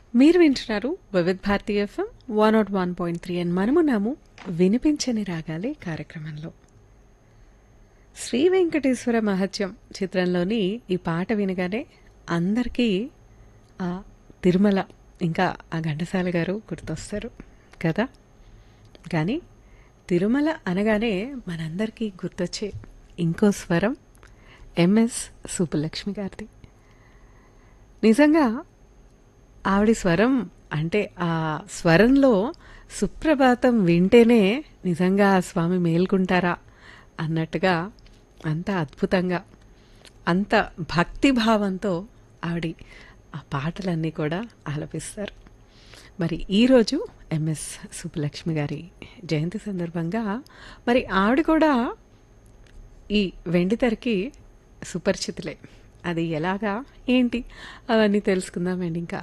మీరు వింటున్నారు Vividh Bharati FM one naught one point three and మనమున్నాము వినిపించని రాగాలే కార్యక్రమంలో శ్రీ వెంకటేశ్వర మహత్యం చిత్రంలోని ఈ పాట వినగానే అందరికీ ఆ తిరుమల ఇంకా ఆ ఘంటసాల గారు గుర్తొస్తారు కదా కానీ తిరుమల అనగానే మనందరికీ గుర్తొచ్చే ఇంకో స్వరం ఎంఎస్ సుబ్బలక్ష్మి గారిది నిజంగా ఆవిడ స్వరం అంటే ఆ స్వరంలో సుప్రభాతం వింటేనే నిజంగా ఆ స్వామి మేల్కుంటారా అన్నట్టుగా అంత అద్భుతంగా అంత భక్తి భావంతో ఆవిడ ఆ పాటలన్నీ కూడా ఆలపిస్తారు మరి ఈరోజు ఎంఎస్ సుబ్బలక్ష్మి గారి జయంతి సందర్భంగా మరి ఆవిడ కూడా ఈ వెండితెరకి సుపరిచితులే అది ఎలాగా ఏంటి అవన్నీ తెలుసుకుందామండి ఇంకా